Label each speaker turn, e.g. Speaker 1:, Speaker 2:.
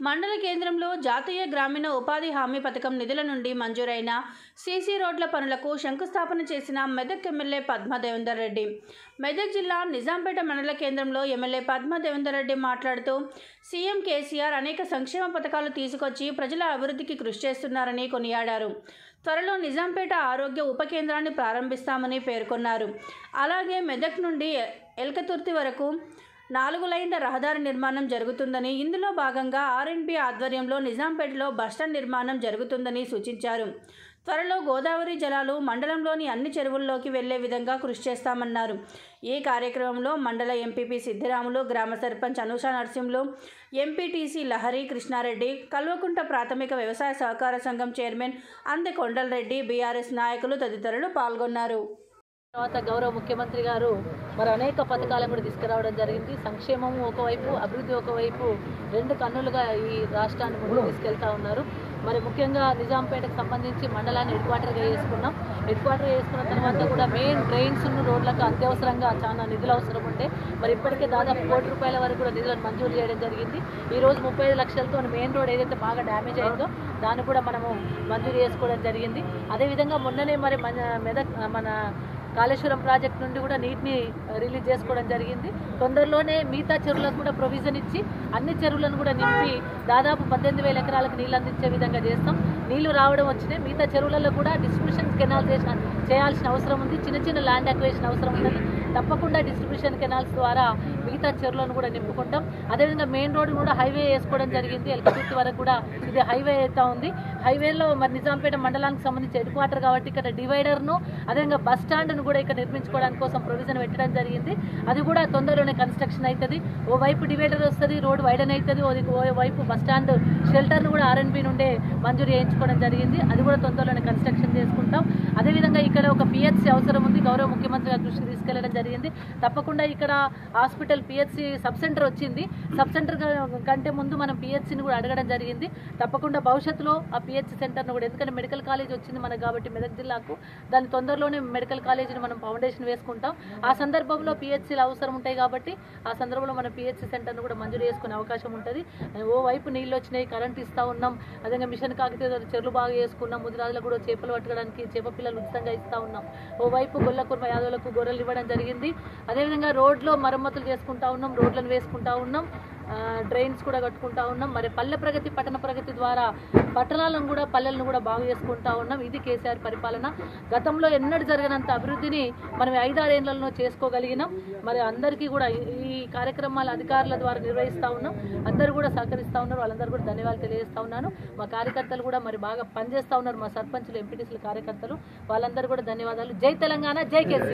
Speaker 1: మండల కేంద్రంలో జాతీయ గ్రామీణ ఉపాధి హామీ పథకం నిధుల నుండి మంజూరైన సీసీ రోడ్ల పనులకు శంకుస్థాపన చేసిన మెదక్ ఎమ్మెల్యే పద్మా దేవేందర్ రెడ్డి మెదక్ జిల్లా నిజాంపేట మండల కేంద్రంలో ఎమ్మెల్యే పద్మా దేవేందర్ రెడ్డి మాట్లాడుతూ సీఎం కేసీఆర్ అనేక సంక్షేమ పథకాలు తీసుకొచ్చి ప్రజల అభివృద్ధికి కృషి చేస్తున్నారని కొనియాడారు త్వరలో నిజాంపేట ఆరోగ్య ఉప కేంద్రాన్ని ప్రారంభిస్తామని పేర్కొన్నారు అలాగే మెదక్ నుండి ఎల్కతుర్తి వరకు నాలుగు లైన్ల రహదారి నిర్మాణం జరుగుతుందని ఇందులో భాగంగా ఆర్ఎన్బి ఆధ్వర్యంలో నిజాంపేటలో బస్టాండ్ నిర్మాణం జరుగుతుందని సూచించారు త్వరలో గోదావరి జలాలు మండలంలోని అన్ని చెరువుల్లోకి వెళ్లే విధంగా కృషి చేస్తామన్నారు ఈ కార్యక్రమంలో మండల ఎంపీపీ సిద్దిరాములు గ్రామ సర్పంచ్ అనూష నరసింహులు ఎంపీటీసీ లహరి కృష్ణారెడ్డి కల్వకుంట ప్రాథమిక వ్యవసాయ సహకార సంఘం చైర్మన్ అందె కొండలరెడ్డి బీఆర్ఎస్ నాయకులు తదితరులు పాల్గొన్నారు
Speaker 2: తర్వాత గౌరవ ముఖ్యమంత్రి గారు మరి అనేక పథకాలను కూడా తీసుకురావడం జరిగింది సంక్షేమం ఒకవైపు అభివృద్ధి ఒకవైపు రెండు కన్నులుగా ఈ రాష్ట్రాన్ని ముందుకు తీసుకెళ్తా ఉన్నారు మరి ముఖ్యంగా నిజాంపేటకు సంబంధించి మండలాన్ని హెడ్ క్వార్టర్గా చేసుకున్నాం హెడ్ క్వార్టర్ చేసుకున్న తర్వాత కూడా మెయిన్ డ్రైన్స్ రోడ్లకు అత్యవసరంగా చాలా నిధులు అవసరం ఉంటే మరి ఇప్పటికే దాదాపు కోటి రూపాయల వరకు కూడా నిధులను మంజూరు చేయడం జరిగింది ఈ రోజు ముప్పై ఐదు లక్షలతో మెయిన్ రోడ్ ఏదైతే బాగా డ్యామేజ్ అయిందో దాన్ని కూడా మనము మంజూరు చేసుకోవడం జరిగింది అదేవిధంగా మొన్ననే మరి మన మెదక్ మన కాళేశ్వరం ప్రాజెక్ట్ నుండి కూడా నీటిని రిలీజ్ చేసుకోవడం జరిగింది తొందరలోనే మిగతా చెరువులకు కూడా ప్రొవిజన్ ఇచ్చి అన్ని చెరువులను కూడా నింపి దాదాపు పద్దెనిమిది వేల ఎకరాలకు నీళ్ళు అందించే విధంగా చేస్తాం నీళ్లు రావడం వచ్చినాయి మిగతా చెరువులలో కూడా డిస్ట్రిబ్యూషన్ కెనాల్ చేసిన చేయాల్సిన అవసరం ఉంది చిన్న చిన్న ల్యాండ్ అక్వేషన్ అవసరం ఉందని తప్పకుండా డిస్ట్రిబ్యూషన్ కెనాల్స్ ద్వారా మిగతా చెరువులను కూడా నింపుకుంటాం అదేవిధంగా మెయిన్ రోడ్ కూడా హైవే వేసుకోవడం జరిగింది ఎల్కతుర్తి వరకు కూడా ఇది హైవే అవుతా ఉంది హైవేలో మరి నిజాంపేట మండలానికి సంబంధించి హెడ్ క్వార్టర్ కాబట్టి ఇక్కడ డివైడర్ను అదేవిధంగా బస్ స్టాండ్ను కూడా ఇక్కడ నిర్మించుకోవడానికి కోసం ప్రొవిజన్ పెట్టడం జరిగింది అది కూడా తొందరలోనే కన్స్ట్రక్షన్ అవుతుంది ఓ వైపు డివైడర్ వస్తుంది రోడ్ వైడన్ అవుతుంది ఓ వైపు బస్ స్టాండ్ షెల్టర్ను కూడా ఆర్ఎన్బి నుండే మంజూరు చేయించుకోవడం జరిగింది అది కూడా తొందరలోనే కన్స్ట్రక్షన్ చేసుకుంటాం అదేవిధంగా ఇక్కడ ఒక పిహెచ్సి అవసరం ఉంది గౌరవ ముఖ్యమంత్రి గారి దృష్టికి తీసుకెళ్లడం జరిగింది తప్పకుండా ఇక్కడ హాస్పిటల్ పిహెచ్సి సబ్ సెంటర్ వచ్చింది సబ్ సెంటర్ కంటే ముందు మనం పిహెచ్సిని కూడా అడగడం జరిగింది తప్పకుండా భవిష్యత్తులో ఆ పిహెచ్సి సెంటర్ను కూడా ఎందుకంటే మెడికల్ కాలేజ్ వచ్చింది మనకు కాబట్టి మెదక్ జిల్లాకు దాని తొందరలోనే మెడికల్ కాలేజీని మనం ఫౌండేషన్ వేసుకుంటాం ఆ సందర్భంలో పిహెచ్సీలు అవసరం ఉంటాయి కాబట్టి ఆ సందర్భంలో మనం పిహెచ్సి సెంటర్ను కూడా మంజూరు చేసుకునే అవకాశం ఉంటుంది ఓ వైపు నీళ్ళు వచ్చినాయి కరెంట్ ఇస్తా ఉన్నాం అదేవిధంగా మిషన్ కాకితే చెరువులు బాగా చేసుకున్నాం ముదిరాజులకు కూడా చేపలు పట్టుకోవడానికి చేప పిల్లలు ఉచితంగా ఇస్తా ఉన్నాం ఓ వైపు గొల్ల కుర్మ యాదవులకు గొర్రెలు ఇవ్వడం జరిగింది అదేవిధంగా రోడ్లో మరమ్మతులు చేసుకుంటా ఉన్నాం రోడ్లను వేసుకుంటా ఉన్నాం ఆ, డ్రైన్స్ కూడా కట్టుకుంటా ఉన్నాం మరి పల్లె ప్రగతి పట్టణ ప్రగతి ద్వారా పట్టణాలను కూడా పల్లెలను కూడా బాగు చేసుకుంటా ఉన్నాం ఇది కేసీఆర్ పరిపాలన గతంలో ఎన్నడూ జరగనంత అభివృద్ధిని మనం ఐదారేళ్లలో చేసుకోగలిగినాం మరి అందరికీ కూడా ఈ- ఈ కార్యక్రమాలు అధికారుల ద్వారా నిర్వహిస్తూ ఉన్నాం అందరూ కూడా సహకరిస్తూ ఉన్నారు వాళ్ళందరూ కూడా ధన్యవాదాలు తెలియజేస్తా ఉన్నాను మా కార్యకర్తలు కూడా మరి బాగా పనిచేస్తూ ఉన్నారు మా సర్పంచులు ఎంపీటీసీల కార్యకర్తలు వాళ్ళందరూ కూడా ధన్యవాదాలు జై తెలంగాణ జై కేసీ